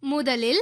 முதலில்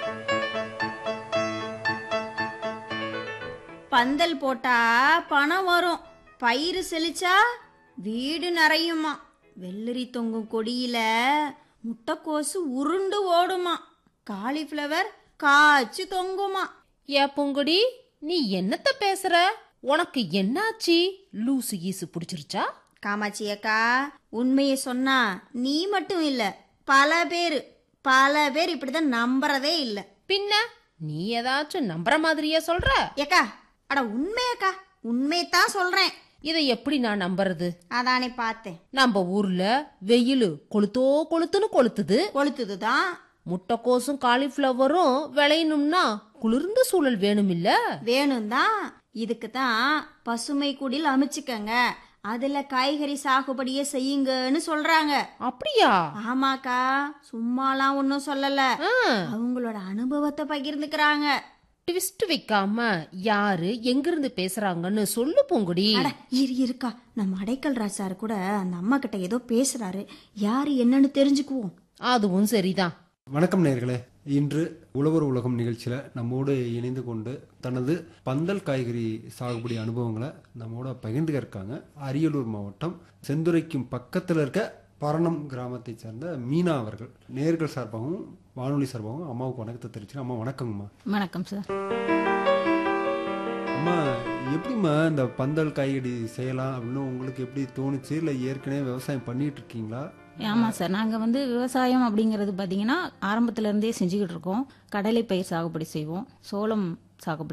பந்தல் போட்டா பணம் வரும் பயிர் செழிச்சா வீடு நிறையுமா வெள்ளரி தொங்கும் கொடியில முட்டைக்கோசு உருண்டு ஓடுமா காலிஃப்ளவர் காய்ச்சி தொங்குமா ஏ பொங்குடி நீ என்னத்த பேசுற உனக்கு என்னாச்சு லூசு ஈசு பிடிச்சிருச்சா காமாட்சி அக்கா உண்மையை சொன்னா நீ மட்டும் இல்ல பல பேர் பல பேர் இப்படிதான் நம்புறதே இல்ல பின்ன நீ ஏதாச்சும் நம்புற மாதிரியா சொல்ற ஏக்கா அட உண்மையக்கா உண்மையத்தான் சொல்றேன் இதை எப்படி நான் நம்புறது அதானே பார்த்தேன் நம்ம ஊர்ல வெயில் கொளுத்தோ கொளுத்துன்னு கொளுத்துது கொளுத்துதுதான் முட்டைக்கோசும் காலிஃப்ளவரும் விளையணும்னா குளிர்ந்த சூழல் வேணும் இல்ல வேணும் தான் இதுக்கு தான் பசுமை குடில் அமைச்சுக்கங்க அதுல காய்கறி சாகுபடியே செய்யுங்கன்னு சொல்றாங்க அப்படியா ஆமாக்கா சும்மாலாம் ஒன்றும் சொல்லல ஆ, அவங்களோட அனுபவத்தை பகிர்ந்துக்கிறாங்க ட்விஸ்ட் வைக்காம யாரு எங்கிருந்து பேசுறாங்கன்னு சொல்லு பூங்குடி அட இரு இருக்கா நம்ம அடைக்கல் ராஜாரு கூட அந்த அம்மா கிட்ட ஏதோ பேசுறாரு யாரு என்னன்னு தெரிஞ்சுக்குவோம் அதுவும் சரிதான் வணக்கம் நேர்களே இன்று உழவர் உலகம் நிகழ்ச்சியில் நம்மோடு இணைந்து கொண்டு தனது பந்தல் காய்கறி சாகுபடி அனுபவங்களை நம்மோட பகிர்ந்துக்க இருக்காங்க அரியலூர் மாவட்டம் செந்துறைக்கும் பக்கத்தில் இருக்க பரணம் கிராமத்தை சேர்ந்த மீனா அவர்கள் நேர்கள் சார்பாகவும் வானொலி சார்பாகவும் அம்மாவுக்கு வணக்கத்தை தெரிவிச்சு அம்மா வணக்கங்கம்மா வணக்கம் சார் அம்மா எப்படிம்மா இந்த பந்தல் காய்கறி செய்யலாம் அப்படின்னு உங்களுக்கு எப்படி தோணுச்சு இல்லை ஏற்கனவே விவசாயம் பண்ணிட்டு இருக்கீங்களா ஆமாம் சார் நாங்கள் வந்து விவசாயம் அப்படிங்கிறது பார்த்தீங்கன்னா ஆரம்பத்துல இருந்தே செஞ்சுக்கிட்டு இருக்கோம் கடலை பயிர் சாகுபடி செய்வோம் சோளம் சாகுபடி